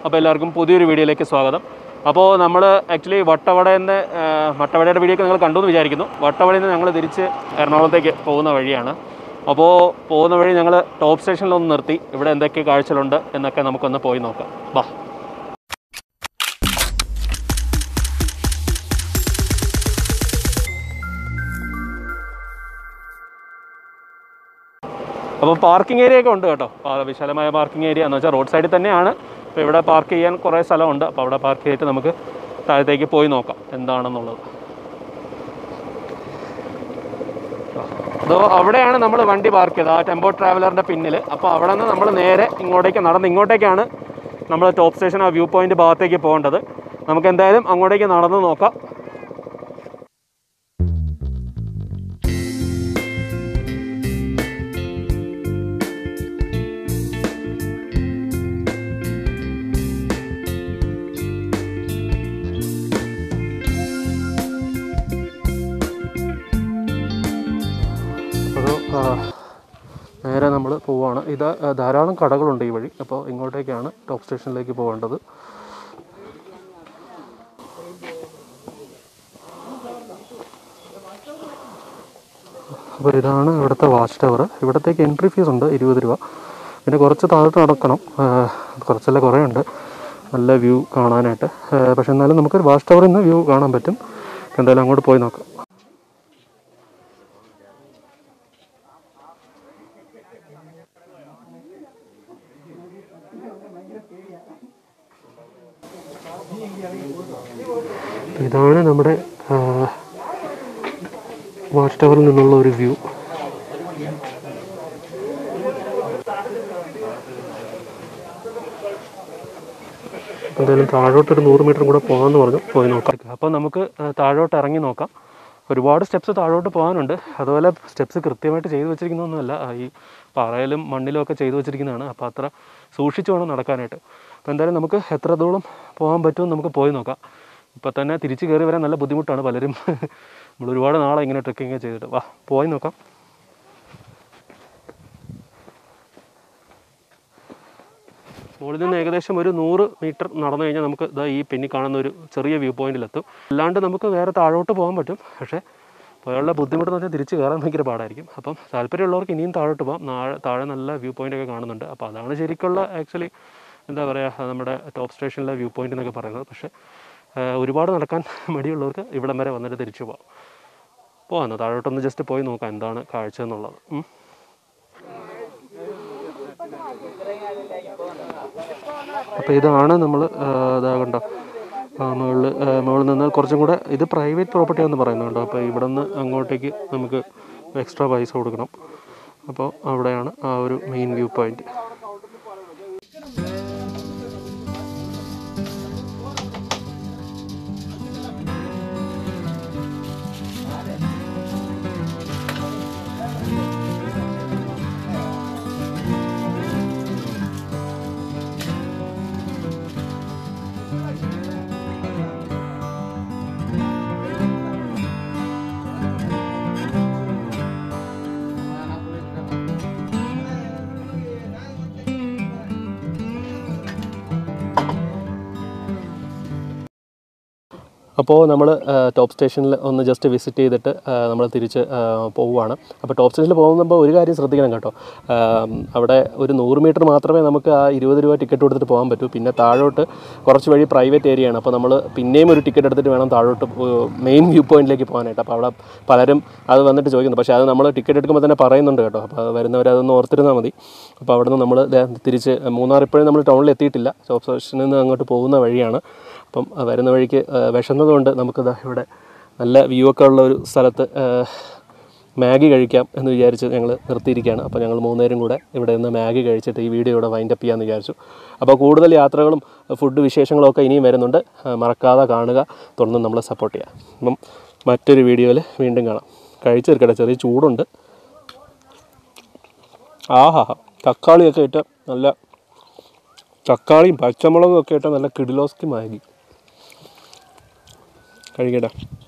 അപ്പോൾ എല്ലാവർക്കും പുതിയൊരു വീഡിയോയിലേക്ക് സ്വാഗതം അപ്പോൾ നമ്മൾ ആക്ച്വലി വട്ടവടയിൽ നിന്ന് വട്ടവടയുടെ വീഡിയോ ഒക്കെ നിങ്ങൾ കണ്ടു എന്ന് വിചാരിക്കുന്നു വട്ടവടയിൽ നിന്ന് ഞങ്ങൾ തിരിച്ച് എറണാകുളത്തേക്ക് പോകുന്ന വഴിയാണ് അപ്പോൾ പോകുന്ന വഴി ഞങ്ങൾ ടോപ്പ് സ്റ്റേഷനിലൊന്ന് നിർത്തി ഇവിടെ എന്തൊക്കെ കാഴ്ചകളുണ്ട് എന്നൊക്കെ നമുക്കൊന്ന് പോയി നോക്കാം വാ അപ്പോൾ പാർക്കിംഗ് ഏരിയ ഒക്കെ ഉണ്ട് കേട്ടോ ആ, വിശാലമായ പാർക്കിംഗ് ഏരിയ എന്ന് വെച്ചാൽ റോഡ് സൈഡിൽ തന്നെയാണ് അപ്പോൾ ഇവിടെ പാർക്ക് ചെയ്യാൻ കുറേ സ്ഥലമുണ്ട് അപ്പോൾ അവിടെ പാർക്ക് ചെയ്തിട്ട് നമുക്ക് താഴത്തേക്ക് പോയി നോക്കാം എന്താണെന്നുള്ളത് അതോ അവിടെയാണ് നമ്മൾ വണ്ടി പാർക്ക് ചെയ്തത് ആ ടെമ്പോ ട്രാവലറിൻ്റെ പിന്നിൽ അപ്പോൾ അവിടെ നിന്ന് നമ്മൾ നേരെ ഇങ്ങോട്ടേക്ക് നടന്ന് ഇങ്ങോട്ടേക്കാണ് നമ്മൾ ടോപ്പ് സ്റ്റേഷൻ ആ വ്യൂ പോയിന്റ് ഭാഗത്തേക്ക് പോകേണ്ടത് നമുക്ക് എന്തായാലും അങ്ങോട്ടേക്ക് നടന്ന് നോക്കാം അപ്പോൾ നേരെ നമ്മൾ പോവുകയാണ് ഇത് ആ, ധാരാളം കടകളുണ്ട് ഈ വഴി അപ്പോൾ ഇങ്ങോട്ടേക്കാണ് ടോപ്പ് സ്റ്റേഷനിലേക്ക് പോകേണ്ടത് അപ്പോൾ ഇതാണ് ഇവിടുത്തെ വാച്ച് ടവർ ഇവിടത്തേക്ക് എൻട്രി ഫീസ് ഉണ്ട് ഇരുപത് രൂപ പിന്നെ കുറച്ച് താഴോട്ട് നടക്കണം ആ, കുറച്ചല്ല കുറേ ഉണ്ട് നല്ല വ്യൂ കാണാനായിട്ട് ആ, പക്ഷെ എന്നാലും നമുക്കൊരു വാച്ച് ടവറിൽ നിന്ന് വ്യൂ കാണാൻ പറ്റും എന്തായാലും അങ്ങോട്ട് പോയി നോക്കാം ഇതാണ് നമ്മുടെ വാച്ച് ടവറിൽ നിന്നുള്ള ഒരു വ്യൂ എന്തായാലും താഴോട്ട് ഒരു നൂറ് മീറ്റർ കൂടെ പോകാമെന്ന് പറഞ്ഞു പോയി നോക്കാം അപ്പോൾ നമുക്ക് ആ, താഴോട്ട് ഇറങ്ങി നോക്കാം ഒരുപാട് സ്റ്റെപ്സ് താഴോട്ട് പോകാനുണ്ട് അതുപോലെ സ്റ്റെപ്സ് കൃത്യമായിട്ട് ചെയ്തു വെച്ചിരിക്കുന്നൊന്നുമല്ല ആ, ഈ പാറയിലും മണ്ണിലും ഒക്കെ ചെയ്തു വെച്ചിരിക്കുന്നതാണ് അപ്പോൾ അത്ര സൂക്ഷിച്ച് വേണം നടക്കാനായിട്ട് അപ്പോൾ എന്തായാലും നമുക്ക് എത്ര ദൂരം പോകാൻ പറ്റുമെന്ന് നമുക്ക് പോയി നോക്കാം ഇപ്പോൾ തന്നെ തിരിച്ച് കയറി വരാൻ നല്ല ബുദ്ധിമുട്ടാണ് പലരും നമ്മൾ ഒരുപാട് നാളെ ഇങ്ങനെ ട്രെക്കിങ് ചെയ്തിട്ട് വാ പോയി നോക്കാം മുകളിൽ നിന്ന് ഏകദേശം ഒരു നൂറ് മീറ്റർ നടന്നു കഴിഞ്ഞാൽ നമുക്ക് ഇതാ ഈ പിന്നി കാണുന്ന ഒരു ചെറിയ വ്യൂ പോയിന്റിലെത്തും അല്ലാണ്ട് നമുക്ക് വേറെ താഴോട്ട് പോകാൻ പറ്റും പക്ഷേ പോയുള്ള ബുദ്ധിമുട്ടെന്ന് വെച്ചാൽ തിരിച്ച് കയറാൻ ഭയങ്കര പാടായിരിക്കും അപ്പം താല്പര്യമുള്ളവർക്ക് ഇനിയും താഴോട്ട് പോകാം നാളെ താഴെ നല്ല വ്യൂ പോയിന്റ് ഒക്കെ കാണുന്നുണ്ട് അപ്പോൾ അതാണ് ശരിക്കുള്ള ആക്ച്വലി എന്താ പറയുക നമ്മുടെ ടോപ്പ് സ്റ്റേഷനിലെ വ്യൂ പോയിന്റ് എന്നൊക്കെ പറയുന്നത് പക്ഷേ ആ, ഒരുപാട് നടക്കാൻ മടിയുള്ളവർക്ക് ഇവിടം വരെ വന്നിട്ട് തിരിച്ചു പോകാം പോകാം താഴോട്ടൊന്ന് ജസ്റ്റ് പോയി നോക്കാം എന്താണ് കാഴ്ച എന്നുള്ളത് ഉം. അപ്പോൾ ഇതാണ് നമ്മൾ ഇതാ കണ്ടോ മുകളിൽ മുകളിൽ നിന്ന് കുറച്ചും കൂടെ ഇത് പ്രൈവറ്റ് പ്രോപ്പർട്ടി ആണെന്ന് പറയുന്നുണ്ടോ അപ്പോൾ ഇവിടെ നിന്ന് അങ്ങോട്ടേക്ക് നമുക്ക് എക്സ്ട്രാ പൈസ കൊടുക്കണം അപ്പോൾ അവിടെയാണ് ആ ഒരു മെയിൻ വ്യൂ പോയിന്റ് അപ്പോൾ നമ്മൾ ടോപ്പ് സ്റ്റേഷനിൽ ഒന്ന് ജസ്റ്റ് വിസിറ്റ് ചെയ്തിട്ട് നമ്മൾ തിരിച്ച് ആ, പോവുകയാണ് അപ്പോൾ ടോപ്പ് സ്റ്റേഷനിൽ പോകുമ്പോൾ ഒരു കാര്യം ശ്രദ്ധിക്കണം കേട്ടോ ആ, അവിടെ ഒരു നൂറ് മീറ്റർ മാത്രമേ നമുക്ക് ആ ഇരുപത് രൂപ ടിക്കറ്റ് കൊടുത്തിട്ട് പോകാൻ പറ്റൂ പിന്നെ താഴോട്ട് കുറച്ച് വഴി പ്രൈവറ്റ് ഏരിയയാണ് അപ്പോൾ നമ്മൾ പിന്നെയും ഒരു ടിക്കറ്റ് എടുത്തിട്ട് വേണം താഴോട്ട് മെയിൻ വ്യൂ പോയിന്റിലേക്ക് പോകാനായിട്ട് അപ്പോൾ അവിടെ പലരും അത് വന്നിട്ട് ചോദിക്കുന്നു പക്ഷേ അത് നമ്മൾ ടിക്കറ്റ് എടുക്കുമ്പോൾ തന്നെ പറയുന്നുണ്ട് കേട്ടോ അപ്പോൾ അത് വരുന്നവർ അതൊന്ന് ഓർത്തിരുന്നാൽ മതി അപ്പോൾ അവിടെ നിന്ന് നമ്മൾ തിരിച്ച് മൂന്നാർ ഇപ്പോഴും നമ്മൾ ടൗണിൽ എത്തിയിട്ടില്ല ടോപ്പ് സ്റ്റേഷനിൽ നിന്ന് അങ്ങോട്ട് പോകുന്ന വഴിയാണ് അപ്പം ആ വരുന്ന വഴിക്ക് ആ, വിശന്നതുകൊണ്ട് നമുക്കിതാ ഇവിടെ നല്ല വ്യൂ ഒക്കെ ഉള്ള ഒരു സ്ഥലത്ത് ആ, മാഗി കഴിക്കാം എന്ന് വിചാരിച്ച് ഞങ്ങൾ നിർത്തിയിരിക്കുകയാണ് അപ്പോൾ ഞങ്ങൾ മൂന്നുപേരും കൂടെ ഇവിടെ നിന്ന് മാഗി കഴിച്ചിട്ട് ഈ വീഡിയോ ഇവിടെ വൈൻഡപ്പ് ചെയ്യാമെന്ന് വിചാരിച്ചു അപ്പോൾ കൂടുതൽ യാത്രകളും ഫുഡ് വിശേഷങ്ങളും ഒക്കെ ഇനിയും വരുന്നുണ്ട് ആ, മറക്കാതെ കാണുക തുടർന്ന് നമ്മളെ സപ്പോർട്ട് ചെയ്യുക അപ്പം മറ്റൊരു വീഡിയോയിൽ വീണ്ടും കാണാം കഴിച്ചു തീർക്കട്ടെ ചെറിയ ചൂടുണ്ട് ആഹാ തക്കാളിയൊക്കെ ഇട്ട് നല്ല തക്കാളിയും പച്ചമുളകും ഒക്കെ ഇട്ട് നല്ല കിഡിലോസ്കി മാഗി കഴിക്കട്ടെ